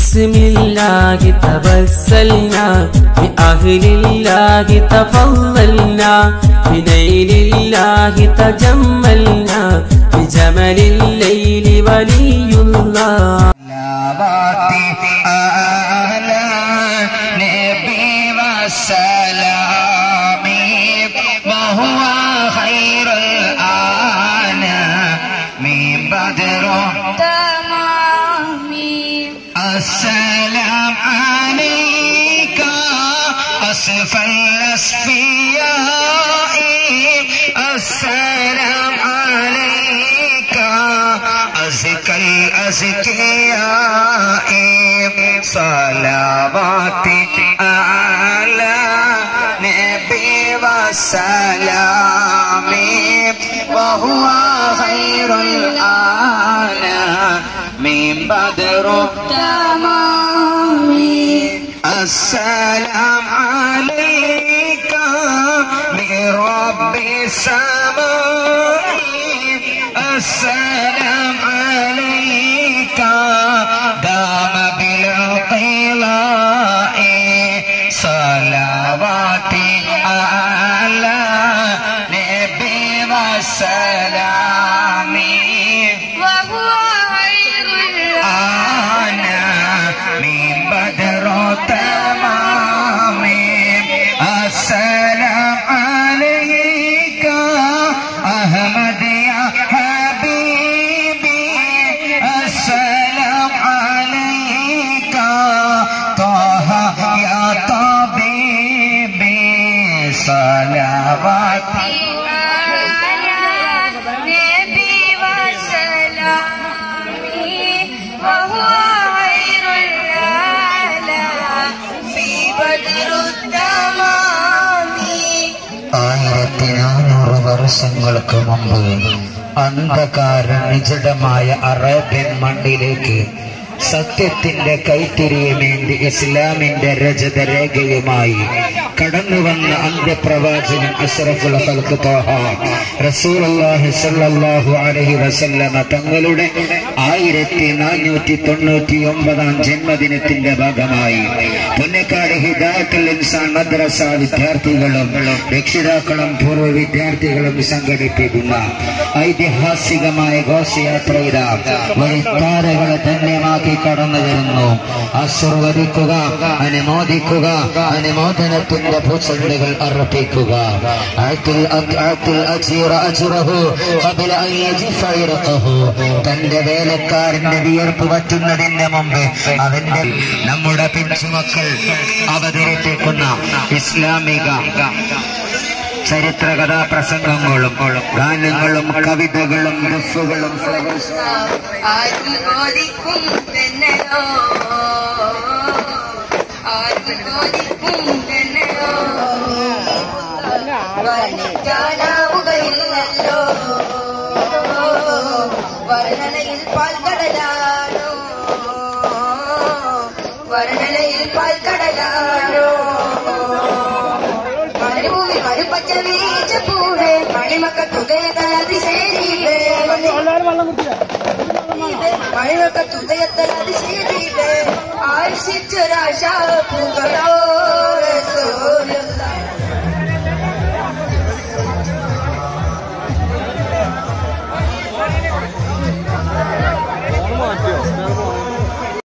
بسم الله توسلنا بأهل الله تفضلنا بنيل الله تجملنا بجمل الليل ولي الله صلواتي على نبي والسلام وهو خير الآن من بدر تمامي السلام عليك أسف الأسفياء السلام عليك أزكى الأزكياء صلواتي على نبي والسلام وهو خير الآن من بدر تمامي السلام عليك من رب السماء السلام عليك دام بالقلاء صلواتي على نبي والسلام وهو خير أنا من بدر تمام السلام عليك أحمد يا حبيبي السلام عليك طه يا طبيبي صلواتي نبي وسلامي وهو خير الآلة في بدر التمام ആയിരത്തി നാനൂറ് വർഷങ്ങൾക്ക് മുമ്പ് അന്ധകാര നിജിടമായ അറേബ്യൻ മണ്ണിലേക്ക് സത്യത്തിന്റെ കൈത്തിരിയുമേന്തി ഇസ്ലാമിന്റെ രജത രേഖയുമായി കടന്നു വന്ന അന്ത്യപ്രവാചകൻ അഷ്റഫുൽ ഖൽഖ് ത്വാഹ റസൂലുള്ളാഹി സ്വല്ലല്ലാഹു അലൈഹി വസല്ലമ തങ്ങളുടെ ആയിരത്തി നാനൂറ്റി തൊണ്ണൂറ്റി ഒമ്പതാം ജന്മദിനത്തിന്റെ ഭാഗമായി പുന്നക്കാട് ഹിദായത്തുൽ ഇൻസാൻ മദ്രസ വിദ്യാർത്ഥികളും രക്ഷിതാക്കളും പൂർവ്വ വിദ്യാർത്ഥികളും സംഘടിപ്പിക്കുന്ന ഐതിഹാസികമായ ഘോഷയാത്രയില വഴിത്താരകളെ ധന്യമാക്കി കടന്നു വരുന്നു ആശീർവദിക്കുക അനുമോദിക്കുക അനുമോദനത്തിന്റെ പൂച്ചെണ്ടുകൾ അർപ്പിക്കുക ആത്തിൽ ആത്തിൽ അജീറ അജുറഹു ഖബല അൻ യജിഫ ഇറഖഹു. തന്റെ വേലക്കാരന്റെ വിയർപ്പ് പറ്റുന്നതിന് മുമ്പ് അവന്റെ നമ്മുടെ പിഞ്ചുമക്കൾ അവതരിപ്പിക്കുന്ന ഇസ്ലാമിക ചരിത്ര കഥാപ്രസംഗങ്ങളും ഗാനങ്ങളും കവിതകളും ദഫുകളും ഫ്ലവേഴ്സും ആരും ബോധിക്കും തന്നെയോ ആരും ബോധിക്കും തന്നെയോ വർണ്ണിക്കാനാവുകയില്ലല്ലോ വർണ്ണനയിൽ പാൽക്കടലാണോ വർണ്ണനയിൽ പാൽക്കടലാണോ മരുഭൂമി മരുപ്പച്ച വീച്ച പൂവേ മണിമക്ക തുകയതൽ അതിശേരിയിലേ മണിമക്ക തുകയത്തൽ അതിശേരിയിലേ ആശിച്ചൊരാശ പൂകളോ റസൂല